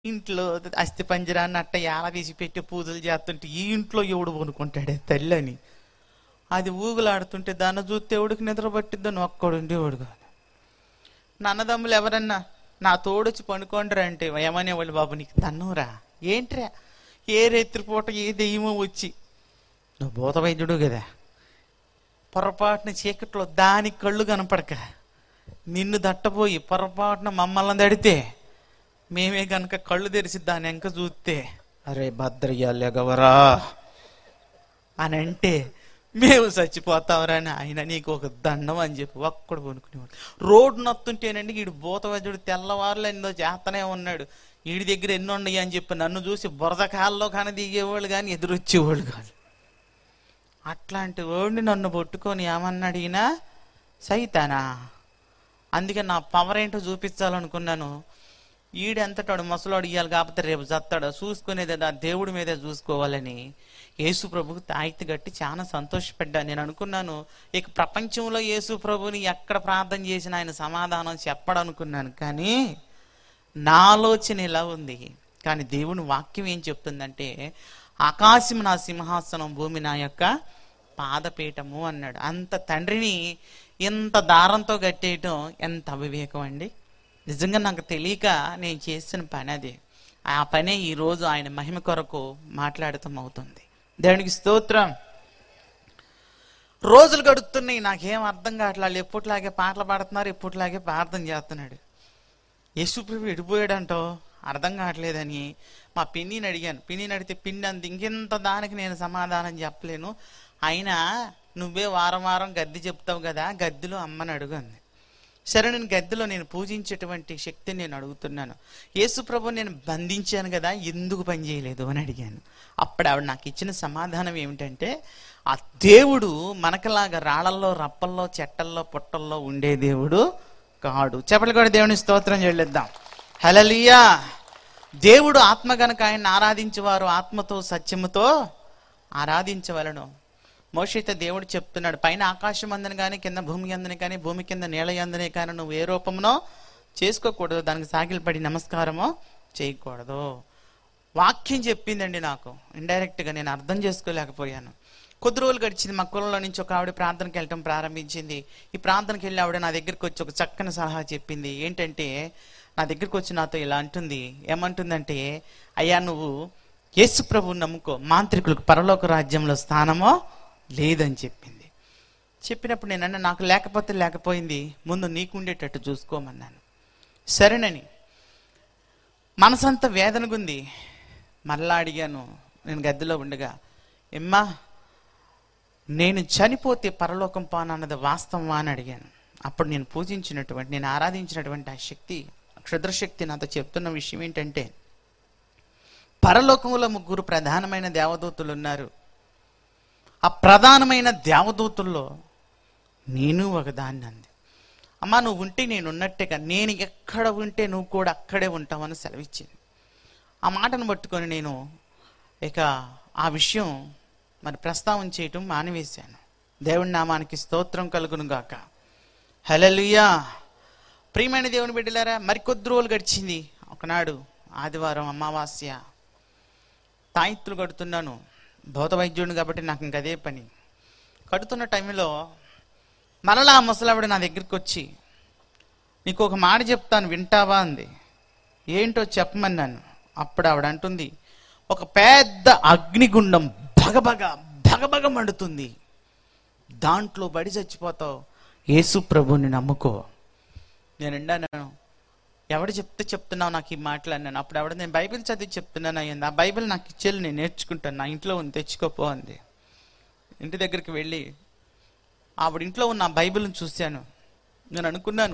ఇంట్లో అస్థి పంజరాన్ని అట్ట ఎలా తీసి పెట్టి పూజలు చేస్తుంటే ఈ ఇంట్లో ఎవడు కొనుక్కుంటాడే తల్లి అని అది ఊగులాడుతుంటే దాన్ని చూస్తే ఎవడికి నిద్ర పట్టిద్దని ఒక్కడు ఉండేవాడు కాదు నా అన్నదమ్ములు ఎవరన్నా నా తోడొచ్చి పనుకోండిరా అంటే ఏమనేవాళ్ళు బాబు నీకు తన్నురా ఏంట్రా ఏ రేత్రిపూట ఏ దెయ్యమో వచ్చి నువ్వు భూత వైద్యుడు కదా పొరపాటున చీకట్లో దాని కళ్ళు కనపడక నిన్ను దట్టపోయి పొరపాటున మమ్మల్ని దడితే మేమే గనక కళ్ళు తెరిచి దాని వెంక చూస్తే అరే భద్రయ్యాలేగవరా అని అంటే మేము చచ్చిపోతావరా అని ఆయన నీకు ఒక దండం అని చెప్పి ఒక్కడు కొనుక్కునేవాడు రోడ్డు నత్తుంటేనండి వీడు భూతవైద్యుడు తెల్లవారులు ఎన్నో చేస్తనే ఉన్నాడు వీడి దగ్గర ఎన్ని ఉన్నాయి అని చెప్పి నన్ను చూసి బురద కాల్లో కానీ దిగేవాళ్ళు కానీ ఎదురొచ్చేవాళ్ళు కాదు అట్లాంటి వాడిని నన్ను పట్టుకొని ఏమన్నాడు ఈయన సైతానా అందుకే నా పవర్ ఏంటో చూపించాలనుకున్నాను ఈడెంతటాడు ముసలాడు ఇయ్యాలి కాకపోతే రేపు చస్తాడు చూసుకునేది ఆ దేవుడి మీదే చూసుకోవాలని యేసు ప్రభుకు తాయితీ గట్టి చాలా సంతోషపడ్డా నేను అనుకున్నాను ఇక ప్రపంచంలో యేసు ప్రభుని ఎక్కడ ప్రార్థన చేసిన ఆయన సమాధానం చెప్పడనుకున్నాను కానీ నా ఆలోచన ఇలా ఉంది కానీ దేవుని వాక్యం ఏం చెప్తుందంటే ఆకాశం నా సింహాసనం భూమి నా యొక్క పాదపీఠము అన్నాడు అంత తండ్రిని ఇంత దారంతో కట్టేయటం ఎంత అవివేకం అండి నిజంగా నాకు తెలియక నేను చేసిన పని అది ఆ పనే ఈరోజు ఆయన మహిమ కొరకు మాట్లాడటం అవుతుంది దేవునికి స్తోత్రం రోజులు గడుస్తున్నాయి నాకేం అర్థం కావట్లేదు వాళ్ళు ఎప్పటిలాగే పాటలు పాడుతున్నారు ఎప్పటిలాగే ప్రార్థన చేస్తున్నాడు యేసుప్రభు ఎడిపోయాడంటో అర్థం కావట్లేదని మా పిన్నిని అడిగాను పిన్నిని అడిగితే పిన్ని అంది ఇంకెంత దానికి నేను సమాధానం చెప్పలేను అయినా నువ్వే వారం వారం గద్ది చెప్తావు కదా గద్దిలో అమ్మని అడుగు అంది సరే నేను గద్దెలో నేను పూజించేటువంటి శక్తిని నేను అడుగుతున్నాను యేసు ప్రభు నేను బంధించాను కదా ఎందుకు పని చేయలేదు అని అడిగాను అప్పుడు ఆవిడ నాకు ఇచ్చిన సమాధానం ఏమిటంటే ఆ దేవుడు మనకలాగా రాళ్ళల్లో రప్పల్లో చెట్టల్లో పుట్టల్లో ఉండే దేవుడు కాడు చెప్పలు కూడా దేవుని స్తోత్రం చెల్లిద్దాం హలలియా దేవుడు ఆత్మ గనక ఆయన ఆరాధించేవారు ఆత్మతో సత్యముతో ఆరాధించవలను మోషైతే దేవుడు చెప్తున్నాడు పైన ఆకాశం అందని కానీ కింద భూమి అందని కానీ భూమి కింద నేల అందని కానీ నువ్వు ఏ రూపంలో చేసుకోకూడదు దానికి సాగిలపడి నమస్కారమో చేయకూడదు వాక్యం చెప్పిందండి నాకు ఇండైరెక్ట్గా నేను అర్థం చేసుకోలేకపోయాను కొద్ది రోజులు గడిచింది మా కులంలో నుంచి ఒక ఆవిడ ప్రార్థనకి వెళ్ళటం ప్రారంభించింది ఈ ప్రార్థనకి వెళ్ళి ఆవిడ నా దగ్గరికి వచ్చి ఒక చక్కని సలహా చెప్పింది ఏంటంటే నా దగ్గరికి వచ్చి నాతో ఇలా అంటుంది ఏమంటుందంటే అయ్యా నువ్వు యేసు ప్రభువు నమ్ముకో మాంత్రికులకు పరలోక రాజ్యంలో స్థానమో లేదని చెప్పింది చెప్పినప్పుడు నేను అన్నా నాకు లేకపోతే లేకపోయింది ముందు నీకు ఉండేటట్టు చూసుకోమన్నాను సరేనని మనసంతా వేదనగుంది మరలా అడిగాను నేను గద్దెలో ఉండగా ఎమ్మా నేను చనిపోతే పరలోకం పానన్నది వాస్తవమా అని అడిగాను అప్పుడు నేను పూజించినటువంటి నేను ఆరాధించినటువంటి ఆ శక్తి క్షుద్రశక్తి నాతో చెప్తున్న విషయం ఏంటంటే పరలోకంలో ముగ్గురు ప్రధానమైన దేవదూతలు ఉన్నారు ఆ ప్రధానమైన దేవదూతుల్లో నేను ఒకదాన్ని అంది అమ్మా నువ్వు ఉంటే నేను ఉన్నట్టేగా నేను ఎక్కడ ఉంటే నువ్వు కూడా అక్కడే ఉంటావని సెలవిచ్చింది ఆ మాటను పట్టుకొని నేను ఇక ఆ విషయం మరి ప్రస్తావన చేయటం మానివేశాను దేవుడి నామానికి స్తోత్రం కలుగును గాక హలలుయా ప్రియమైన దేవుని బిడ్డలారా మరికొద్ది రోజులు గడిచింది ఒకనాడు ఆదివారం అమావాస్య తాయిత్తులు కడుతున్నాను భౌత వైద్యుడిని కాబట్టి నాకు ఇంక అదే పని కడుతున్న టైంలో మరలా ఆ ముసలావిడ నా దగ్గరికి వచ్చి నీకు ఒక మాట చెప్తాను వింటావా అంది ఏంటో చెప్పమన్నాను అప్పుడు ఆవిడ అంటుంది ఒక పెద్ద అగ్నిగుండం భగభగ భగభగ మండుతుంది దాంట్లో బడి చచ్చిపోతావు యేసు ప్రభుని నమ్ముకో నేను అన్నాను ఎవడు చెప్తే చెప్తున్నావు నాకు ఈ మాటలు అన్నాను అప్పుడు ఎవడ నేను బైబిల్ చదివి చెప్తున్నాను అయ్యింది ఆ బైబిల్ నాకు ఇచ్చేది నేను నేర్చుకుంటాను నా ఇంట్లో ఉంది తెచ్చుకోపో అంది ఇంటి దగ్గరికి వెళ్ళి ఆవిడ ఇంట్లో ఉన్న ఆ బైబిల్ని చూశాను నేను అనుకున్నాను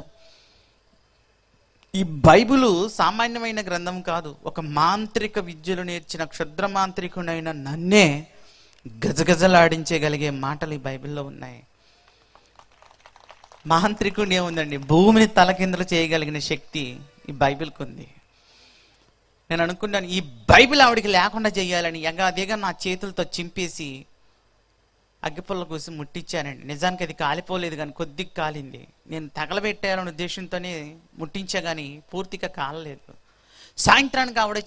ఈ బైబిలు సామాన్యమైన గ్రంథం కాదు ఒక మాంత్రిక విద్యలు నేర్చిన క్షుద్ర మాంత్రికునైన నన్నే గజగజలాడించగలిగే మాటలు ఈ బైబిల్లో ఉన్నాయి మాంత్రికుడు ఏముందండి భూమిని తలకిందులు చేయగలిగిన శక్తి ఈ బైబిల్కి ఉంది నేను అనుకున్నాను ఈ బైబిల్ ఆవిడికి లేకుండా చేయాలని ఎగాదిగా నా చేతులతో చింపేసి అగ్గిపుల్ల కూసి ముట్టించానండి నిజానికి అది కాలిపోలేదు కానీ కొద్దిగా కాలింది నేను తగలబెట్టాలనే ఉద్దేశంతోనే ముట్టించా కానీ పూర్తిగా కాలలేదు సాయంత్రానికి ఆవిడ